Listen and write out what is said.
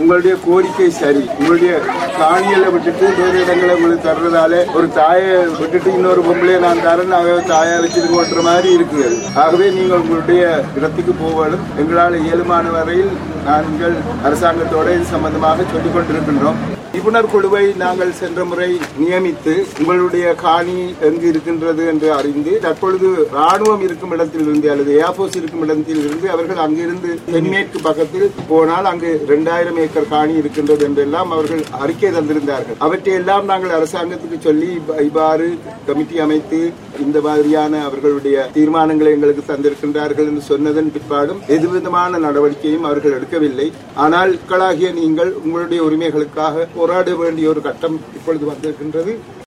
உங்களுடைய கோரிக்கை சரி உங்களுடைய காணிகளை விட்டுட்டு வேறு இடங்களை உங்களுக்கு தர்றதால ஒரு தாயை விட்டுட்டு இன்னொரு பொம்பளையை நான் தரேன் நாங்க தாயா வச்சிருக்கோன்ற மாதிரி இருக்குது ஆகவே நீங்கள் உங்களுடைய இடத்துக்கு போவதும் எங்களால் இயலுமான வரையில் நாங்கள் அரசாங்கத்தோட இது சம்பந்தமாக சொல்லிக் கொண்டிருக்கின்றோம் நிபுணர் குழுவை நாங்கள் சென்ற முறை நியமித்து உங்களுடைய காணி எங்கு இருக்கின்றது என்று அறிந்து தற்பொழுது ராணுவம் இருக்கும் இடத்தில் இருந்து அல்லது ஏர்போர்ஸ் இருக்கும் இடத்தில் இருந்து அவர்கள் அங்கிருந்து தென்மேற்கு பக்கத்தில் போனால் அங்கு இரண்டாயிரம் ஏக்கர் காணி இருக்கின்றது என்றெல்லாம் அவர்கள் அறிக்கை தந்திருந்தார்கள் அவற்றை எல்லாம் நாங்கள் அரசாங்கத்துக்கு சொல்லி இவ்வ- இவ்வாறு கமிட்டி அமைத்து இந்த மாதிரியான அவர்களுடைய தீர்மானங்களை எங்களுக்கு தந்திருக்கின்றார்கள் என்று சொன்னதன் பிற்பாடும் எதுவிதமான நடவடிக்கையும் அவர்கள் எடுக்கவில்லை ஆனால் மக்களாகிய நீங்கள் உங்களுடைய உரிமைகளுக்காக போராட வேண்டிய ஒரு கட்டம் இப்பொழுது வந்திருக்கின்றது